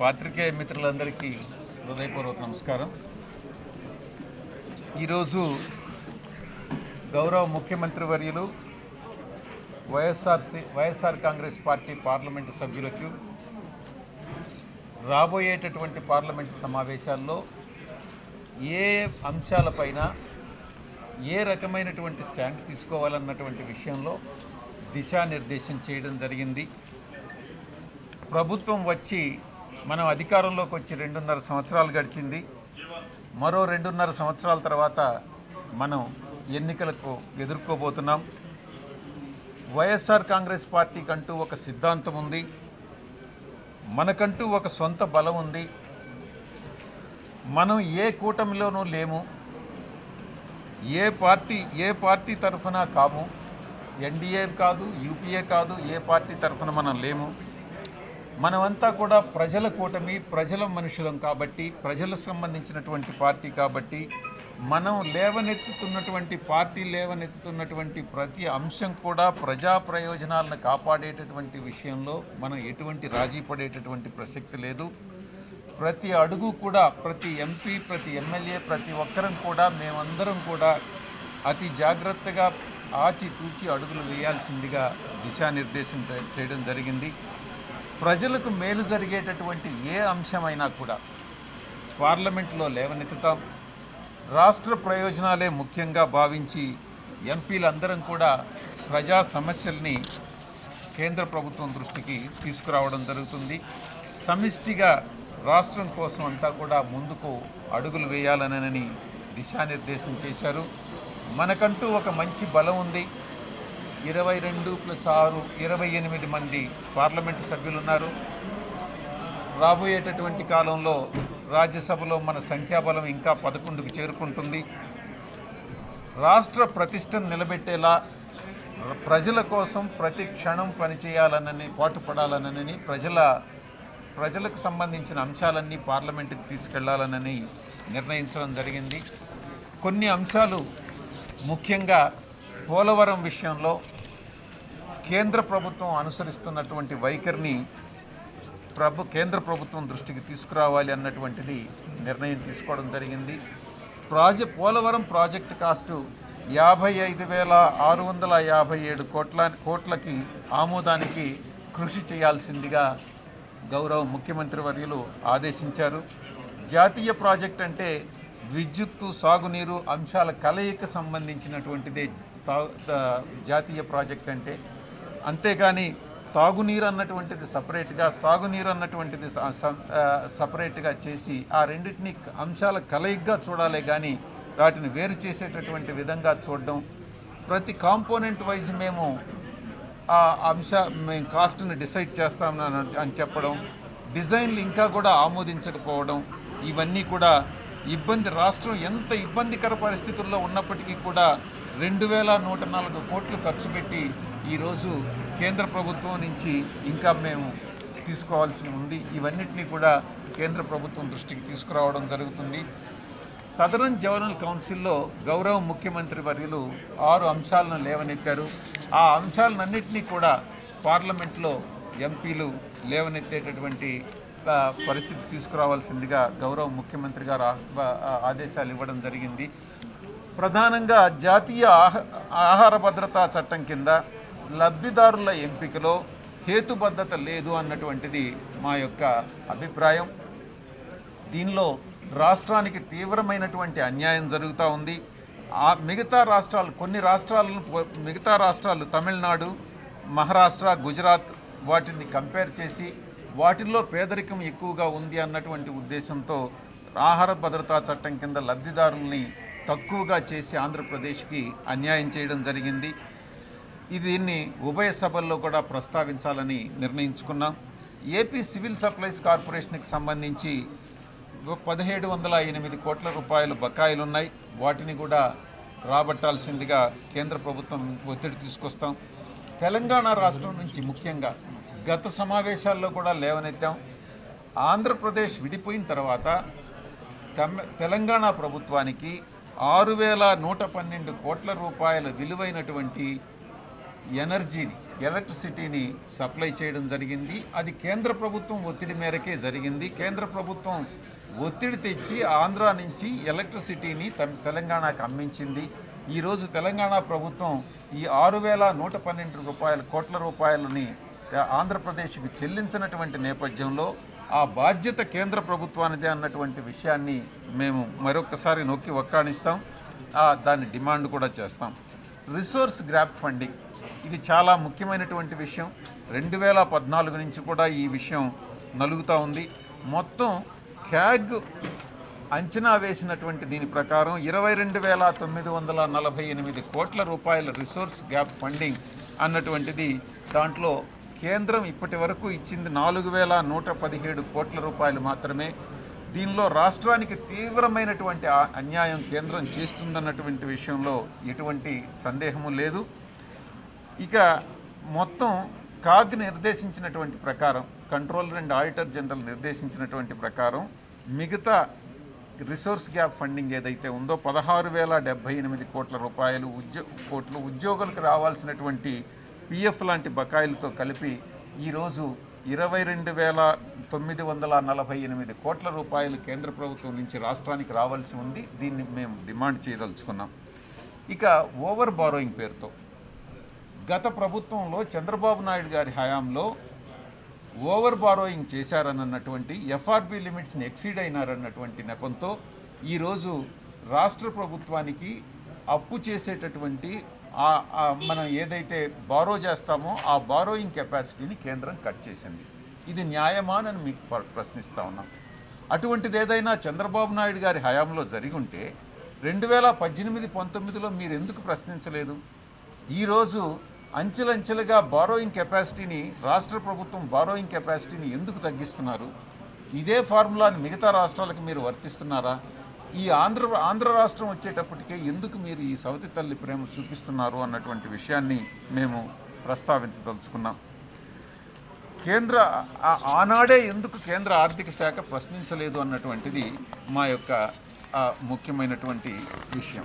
పాత్రికేయ మిత్రులందరికీ హృదయపూర్వక నమస్కారం ఈరోజు గౌరవ ముఖ్యమంత్రి వర్యులు YSRC YSR Congress party parliament సభ్యులకు రాబోయేటటువంటి పార్లమెంటు సమావేశాల్లో ఏ అంశాలపైన ఏ రకమైనటువంటి స్టాండ్ తీసుకోవాలన్నటువంటి విషయంలో దిశానిర్దేశం చేయడం జరిగింది ప్రభుత్వం వచ్చి మనం అధికారంలోకి వచ్చి రెండున్నర సంవత్సరాలు గడిచింది మరో రెండున్నర సంవత్సరాల తర్వాత మనం ఎన్నికలకు ఎదుర్కోబోతున్నాం వైఎస్ఆర్ కాంగ్రెస్ పార్టీకి అంటూ ఒక సిద్ధాంతం ఉంది మనకంటూ ఒక సొంత బలం ఉంది మనం ఏ కూటమిలోనూ లేము ఏ పార్టీ ఏ పార్టీ తరఫున కాము ఎన్డీఏ కాదు యూపీఏ కాదు ఏ పార్టీ తరఫున మనం లేము మనమంతా కూడా ప్రజల కూటమి ప్రజల మనుషులం కాబట్టి ప్రజలకు సంబంధించినటువంటి పార్టీ కాబట్టి మనం లేవనెత్తుతున్నటువంటి పార్టీ లేవనెత్తుతున్నటువంటి ప్రతి అంశం కూడా ప్రజా ప్రయోజనాలను కాపాడేటటువంటి విషయంలో మనం ఎటువంటి రాజీ పడేటటువంటి ప్రసక్తి లేదు ప్రతి అడుగు కూడా ప్రతి ఎంపీ ప్రతి ఎమ్మెల్యే ప్రతి ఒక్కరం కూడా మేమందరం కూడా అతి జాగ్రత్తగా ఆచితూచి అడుగులు వేయాల్సిందిగా దిశానిర్దేశం చే- చేయడం జరిగింది ప్రజలకు మేలు జరిగేటటువంటి ఏ అంశమైనా కూడా పార్లమెంట్లో లేవనెత్తుతాం రాష్ట్ర ప్రయోజనాలే ముఖ్యంగా భావించి ఎంపీలందరం కూడా ప్రజా సమస్యల్ని కేంద్ర ప్రభుత్వం దృష్టికి తీసుకురావడం జరుగుతుంది సమిష్టిగా రాష్ట్రం కోసం అంతా కూడా ముందుకు అడుగులు వేయాలనని దిశానిర్దేశం చేశారు మనకంటూ ఒక మంచి బలం ఉంది ఇరవై రెండు ప్లస్ ఆరు ఇరవై ఎనిమిది మంది పార్లమెంటు సభ్యులు ఉన్నారు రాబోయేటటువంటి కాలంలో రాజ్యసభలో మన సంఖ్యాబలం ఇంకా పదకొండుకు చేరుకుంటుంది రాష్ట్ర ప్రతిష్టను నిలబెట్టేలా ప్రజల కోసం ప్రతి క్షణం పనిచేయాలనని పాటుపడాలనని ప్రజల ప్రజలకు సంబంధించిన అంశాలన్నీ పార్లమెంటుకి తీసుకెళ్లాలనని నిర్ణయించడం జరిగింది కొన్ని అంశాలు ముఖ్యంగా పోలవరం విషయంలో కేంద్ర ప్రభుత్వం అనుసరిస్తున్నటువంటి వైఖరిని ప్రభు కేంద్ర ప్రభుత్వం దృష్టికి తీసుకురావాలి అన్నటువంటిది నిర్ణయం తీసుకోవడం జరిగింది ప్రాజె పోలవరం ప్రాజెక్టు కాస్టు యాభై ఐదు వేల ఆరు వందల యాభై ఏడు కోట్ల కోట్లకి ఆమోదానికి కృషి చేయాల్సిందిగా గౌరవ ముఖ్యమంత్రి వర్యులు ఆదేశించారు జాతీయ ప్రాజెక్ట్ అంటే విద్యుత్తు సాగునీరు అంశాల కలయిక సంబంధించినటువంటిదే తా- తా- జాతీయ ప్రాజెక్ట్ అంటే అంతేగాని తాగునీరు అన్నటువంటిది సపరేట్గా సాగునీరు అన్నటువంటిది స- స- ఆ, సపరేట్గా చేసి ఆ రెండింటిని అంశాల కలయికగా చూడాలి కానీ వాటిని వేరు చేసేటటువంటి విధంగా చూడడం ప్రతి కాంపోనెంట్ వైజ్ మేము ఆ అంశ మేము కాస్ట్ని డిసైడ్ చేస్తామని అని చెప్పడం డిజైన్లు ఇంకా కూడా ఆమోదించకపోవడం ఇవన్నీ కూడా ఇబ్బంది రాష్ట్రం ఎంత ఇబ్బందికర పరిస్థితుల్లో ఉన్నప్పటికీ కూడా రెండు వేల నూట నాలుగు కోట్లు ఖర్చు పెట్టి ఈరోజు కేంద్ర ప్రభుత్వం నుంచి ఇంకా మేము తీసుకోవాల్సి ఉంది ఇవన్నిటినీ కూడా కేంద్ర ప్రభుత్వం దృష్టికి తీసుకురావడం జరుగుతుంది సదరన్ జవనల్ కౌన్సిల్లో గౌరవ ముఖ్యమంత్రి వర్యులు ఆరు అంశాలను లేవనెత్తారు ఆ అంశాలన్నింటినీ కూడా పార్లమెంట్లో ఎంపీలు లేవనెత్తేటటువంటి ఆ, పరిస్థితి తీసుకురావాల్సిందిగా గౌరవ ముఖ్యమంత్రి గారు ఆ- ఆ- ఆదేశాలు ఇవ్వడం జరిగింది ప్రధానంగా జాతీయ ఆహ- ఆహార భద్రతా చట్టం కింద లబ్ధిదారుల ఎంపికలో హేతుబద్ధత లేదు అన్నటువంటిది మా యొక్క అభిప్రాయం దీనిలో రాష్ట్రానికి తీవ్రమైనటువంటి అన్యాయం జరుగుతూ ఉంది ఆ మిగతా రాష్ట్రాలు కొన్ని రాష్ట్రాలను పో- మిగతా రాష్ట్రాలు తమిళనాడు మహారాష్ట్ర గుజరాత్ వాటిని కంపేర్ చేసి వాటిల్లో పేదరికం ఎక్కువగా ఉంది అన్నటువంటి ఉద్దేశంతో ఆహార భద్రతా చట్టం కింద లబ్ధిదారుల్ని తక్కువగా చేసి ఆంధ్రప్రదేశ్కి అన్యాయం చేయడం జరిగింది ఇది దీన్ని ఉభయ సభల్లో కూడా ప్రస్తావించాలని నిర్ణయించుకున్నాం ఏపీ సివిల్ సప్లైస్ కార్పొరేషన్కి సంబంధించి పదిహేడు వందల ఎనిమిది కోట్ల రూపాయలు బకాయిలు ఉన్నాయి వాటిని కూడా రాబట్టాల్సిందిగా కేంద్ర ప్రభుత్వం ఒత్తిడి తీసుకొస్తాం తెలంగాణ రాష్ట్రం నుంచి ముఖ్యంగా గత సమావేశాల్లో కూడా లేవనెత్తాం ఆంధ్రప్రదేశ్ విడిపోయిన తర్వాత తమ- తెలంగాణ ప్రభుత్వానికి ఆరు వేల నూట పన్నెండు కోట్ల రూపాయల విలువైనటువంటి ఎనర్జీని ఎలక్ట్రిసిటీని సప్లై చేయడం జరిగింది అది కేంద్ర ప్రభుత్వం ఒత్తిడి మేరకే జరిగింది కేంద్ర ప్రభుత్వం ఒత్తిడి తెచ్చి ఆంధ్ర నుంచి ఎలక్ట్రిసిటీని తె- తెలంగాణకు అమ్మించింది ఈరోజు తెలంగాణ ప్రభుత్వం ఈ ఆరు వేల నూట పన్నెండు రూపాయల కోట్ల రూపాయలని ఆంధ్రప్రదేశ్కి చెల్లించినటువంటి నేపథ్యంలో ఆ బాధ్యత కేంద్ర ప్రభుత్వానిదే అన్నటువంటి విషయాన్ని మేము మరొకసారి నొక్కి ఒక్కాణిస్తాం ఆ, దాన్ని డిమాండ్ కూడా చేస్తాం రిసోర్స్ గ్రాప్ ఫండింగ్ ఇది చాలా ముఖ్యమైనటువంటి విషయం రెండు వేల పద్నాలుగు నుంచి కూడా ఈ విషయం నలుగుతూ ఉంది మొత్తం క్యాగ్ అంచనా వేసినటువంటి దీని ప్రకారం ఇరవై రెండు వేల తొమ్మిది వందల నలభై ఎనిమిది కోట్ల రూపాయల రిసోర్స్ గ్యాప్ ఫండింగ్ అన్నటువంటిది దాంట్లో కేంద్రం ఇప్పటి వరకు ఇచ్చింది నాలుగు వేల నూట పదిహేడు కోట్ల రూపాయలు మాత్రమే దీనిలో రాష్ట్రానికి తీవ్రమైనటువంటి ఆ- అన్యాయం కేంద్రం చేస్తుందన్నటువంటి విషయంలో ఎటువంటి సందేహము లేదు ఇక మొత్తం కాగ్ నిర్దేశించినటువంటి ప్రకారం కంట్రోలర్ అండ్ ఆడిటర్ జనరల్ నిర్దేశించినటువంటి ప్రకారం మిగతా రిసోర్స్ గ్యాప్ ఫండింగ్ ఏదైతే ఉందో పదహారు వేల డెబ్బై ఎనిమిది కోట్ల రూపాయలు ఉద్యో కోట్లు ఉద్యోగులకు రావాల్సినటువంటి పిఎఫ్ లాంటి బకాయిలతో కలిపి ఈరోజు ఇరవై రెండు వేల తొమ్మిది వందల నలభై ఎనిమిది కోట్ల రూపాయలు కేంద్ర ప్రభుత్వం నుంచి రాష్ట్రానికి రావాల్సి ఉంది దీన్ని మేము డిమాండ్ చేయదలుచుకున్నాం ఇక ఓవర్ బారోయింగ్ పేరుతో గత ప్రభుత్వంలో చంద్రబాబు నాయుడు గారి హయాంలో ఓవర్ బారోయింగ్ చేశారన్నటువంటి ఎఫ్ఆర్బి లిమిట్స్ని ఎక్సీడ్ అయినారన్నటువంటి నెపంతో ఈరోజు రాష్ట్ర ప్రభుత్వానికి అప్పు చేసేటటువంటి ఆ- ఆ మనం ఏదైతే బారో చేస్తామో ఆ బారోయింగ్ కెపాసిటీని కేంద్రం కట్ చేసింది ఇది న్యాయమానని మీకు ప్ర- ప్రశ్నిస్తా ఉన్నాం అటువంటిది ఏదైనా చంద్రబాబు నాయుడు గారి హయాంలో జరిగి ఉంటే రెండు వేల పద్దెనిమిది పంతొమ్మిదిలో మీరు ఎందుకు ప్రశ్నించలేదు ఈరోజు అంచెలంచెలుగా బారోయింగ్ కెపాసిటీని రాష్ట్ర ప్రభుత్వం బారోయింగ్ కెపాసిటీని ఎందుకు తగ్గిస్తున్నారు ఇదే ఫార్ములాని మిగతా రాష్ట్రాలకు మీరు వర్తిస్తున్నారా ఈ ఆంధ్ర ఆంధ్ర రాష్ట్రం వచ్చేటప్పటికే ఎందుకు మీరు ఈ సవతి తల్లి ప్రేమ చూపిస్తున్నారు అన్నటువంటి విషయాన్ని మేము ప్రస్తావించదలుచుకున్నాం కేంద్ర ఆ- ఆనాడే ఎందుకు కేంద్ర ఆర్థిక శాఖ ప్రశ్నించలేదు అన్నటువంటిది మా యొక్క ఆ, ముఖ్యమైనటువంటి విషయం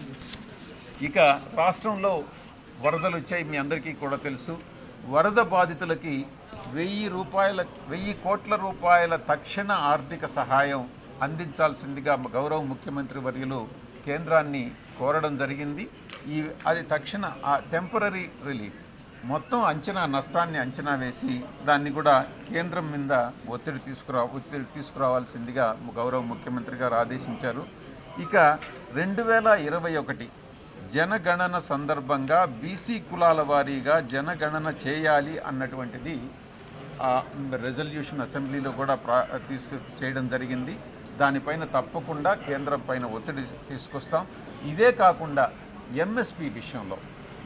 ఇక రాష్ట్రంలో వరదలు వచ్చాయి మీ అందరికీ కూడా తెలుసు వరద బాధితులకి వెయ్యి రూపాయల వెయ్యి కోట్ల రూపాయల తక్షణ ఆర్థిక సహాయం అందించాల్సిందిగా గౌరవ ముఖ్యమంత్రి వర్యులు కేంద్రాన్ని కోరడం జరిగింది ఈ అది తక్షణ టెంపరీ రిలీఫ్ మొత్తం అంచనా నష్టాన్ని అంచనా వేసి దాన్ని కూడా కేంద్రం మీద ఒత్తిడి తీసుకురా ఒత్తిడి తీసుకురావాల్సిందిగా గౌరవ ముఖ్యమంత్రి గారు ఆదేశించారు ఇక రెండు వేల ఇరవై ఒకటి జనగణన సందర్భంగా బీసీ కులాల వారీగా జనగణన చేయాలి అన్నటువంటిది ఆ రెజల్యూషన్ అసెంబ్లీలో కూడా ప్రా తీసు చేయడం జరిగింది దానిపైన తప్పకుండా కేంద్రం పైన ఒత్తిడి తీసుకొస్తాం ఇదే కాకుండా ఎంఎస్పి విషయంలో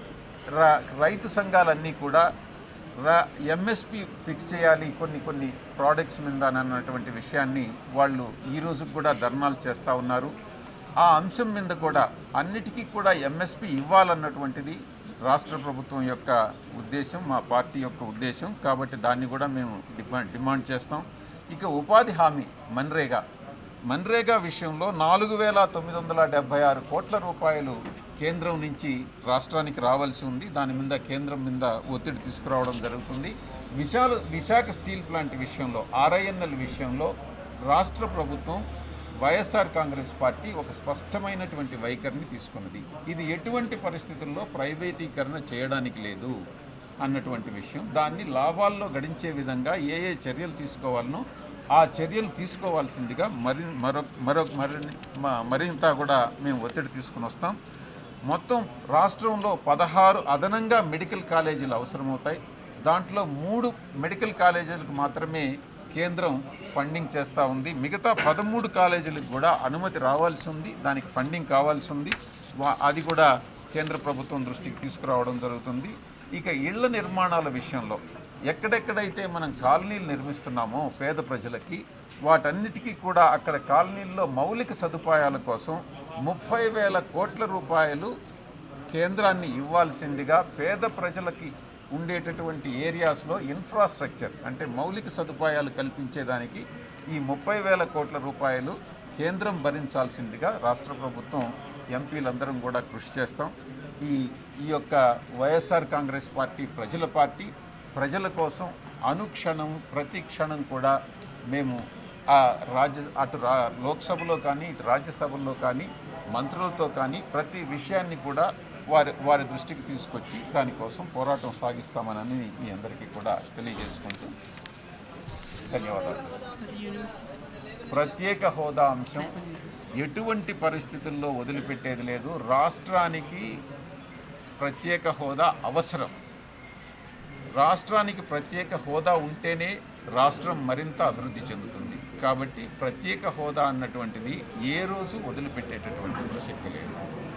రా రైతు సంఘాలన్నీ కూడా రా ఎంఎస్పి ఫిక్స్ చేయాలి కొన్ని కొన్ని ప్రోడక్ట్స్ మీద అన్నటువంటి విషయాన్ని వాళ్ళు ఈ రోజు కూడా ధర్నాలు చేస్తూ ఉన్నారు ఆ అంశం మీద కూడా అన్నిటికీ కూడా ఎంఎస్పి ఇవ్వాలన్నటువంటిది రాష్ట్ర ప్రభుత్వం యొక్క ఉద్దేశం మా పార్టీ యొక్క ఉద్దేశం కాబట్టి దాన్ని కూడా మేము డిమాండ్ డిమాండ్ చేస్తాం ఇక ఉపాధి హామీ మన్రేగా మన్రేగా విషయంలో నాలుగు వేల తొమ్మిది వందల డెబ్బై ఆరు కోట్ల రూపాయలు కేంద్రం నుంచి రాష్ట్రానికి రావాల్సి ఉంది దాని మీద కేంద్రం మీద ఒత్తిడి తీసుకురావడం జరుగుతుంది విశాల విశాఖ స్టీల్ ప్లాంట్ విషయంలో ఆర్ఐఎన్ఎల్ విషయంలో రాష్ట్ర ప్రభుత్వం వైఎస్ఆర్ కాంగ్రెస్ పార్టీ ఒక స్పష్టమైనటువంటి వైఖరిని తీసుకున్నది ఇది ఎటువంటి పరిస్థితుల్లో ప్రైవేటీకరణ చేయడానికి లేదు అన్నటువంటి విషయం దాన్ని లాభాల్లో గడించే విధంగా ఏ ఏ చర్యలు తీసుకోవాలనో ఆ చర్యలు తీసుకోవాల్సిందిగా మరి మరొక మరొక మరి మ- మరింత కూడా మేము ఒత్తిడి తీసుకుని వస్తాం మొత్తం రాష్ట్రంలో పదహారు అదనంగా మెడికల్ కాలేజీలు అవసరమవుతాయి దాంట్లో మూడు మెడికల్ కాలేజీలకు మాత్రమే కేంద్రం ఫండింగ్ చేస్తూ ఉంది మిగతా పదమూడు కాలేజీలకు కూడా అనుమతి రావాల్సి ఉంది దానికి ఫండింగ్ కావాల్సి ఉంది వా- అది కూడా కేంద్ర ప్రభుత్వం దృష్టికి తీసుకురావడం జరుగుతుంది ఇక ఇళ్ల నిర్మాణాల విషయంలో ఎక్కడెక్కడైతే మనం కాలనీలు నిర్మిస్తున్నామో పేద ప్రజలకి వాటన్నిటికీ కూడా అక్కడ కాలనీల్లో మౌలిక సదుపాయాల కోసం ముప్పై వేల కోట్ల రూపాయలు కేంద్రాన్ని ఇవ్వాల్సిందిగా పేద ప్రజలకి ఉండేటటువంటి ఏరియాస్లో ఇన్ఫ్రాస్ట్రక్చర్ అంటే మౌలిక సదుపాయాలు కల్పించేదానికి ఈ ముప్పై వేల కోట్ల రూపాయలు కేంద్రం భరించాల్సిందిగా రాష్ట్ర ప్రభుత్వం ఎంపీలందరం కూడా కృషి చేస్తాం ఈ ఈ యొక్క వైఎస్ఆర్ కాంగ్రెస్ పార్టీ ప్రజల పార్టీ ప్రజల కోసం అనుక్షణం ప్రతి క్షణం కూడా మేము ఆ రాజ్య అటు రా లోక్సభలో కానీ ఇటు రాజ్యసభలో కానీ మంత్రులతో కానీ ప్రతి విషయాన్ని కూడా వారి వారి దృష్టికి తీసుకొచ్చి దానికోసం పోరాటం సాగిస్తామని మీ అందరికీ కూడా తెలియజేసుకుంటూ ధన్యవాదాలు ప్రత్యేక హోదా అంశం ఎటువంటి పరిస్థితుల్లో వదిలిపెట్టేది లేదు రాష్ట్రానికి ప్రత్యేక హోదా అవసరం రాష్ట్రానికి ప్రత్యేక హోదా ఉంటేనే రాష్ట్రం మరింత అభివృద్ధి చెందుతుంది కాబట్టి ప్రత్యేక హోదా అన్నటువంటిది ఏ రోజు వదిలిపెట్టేటటువంటి ప్రసక్తి లేదు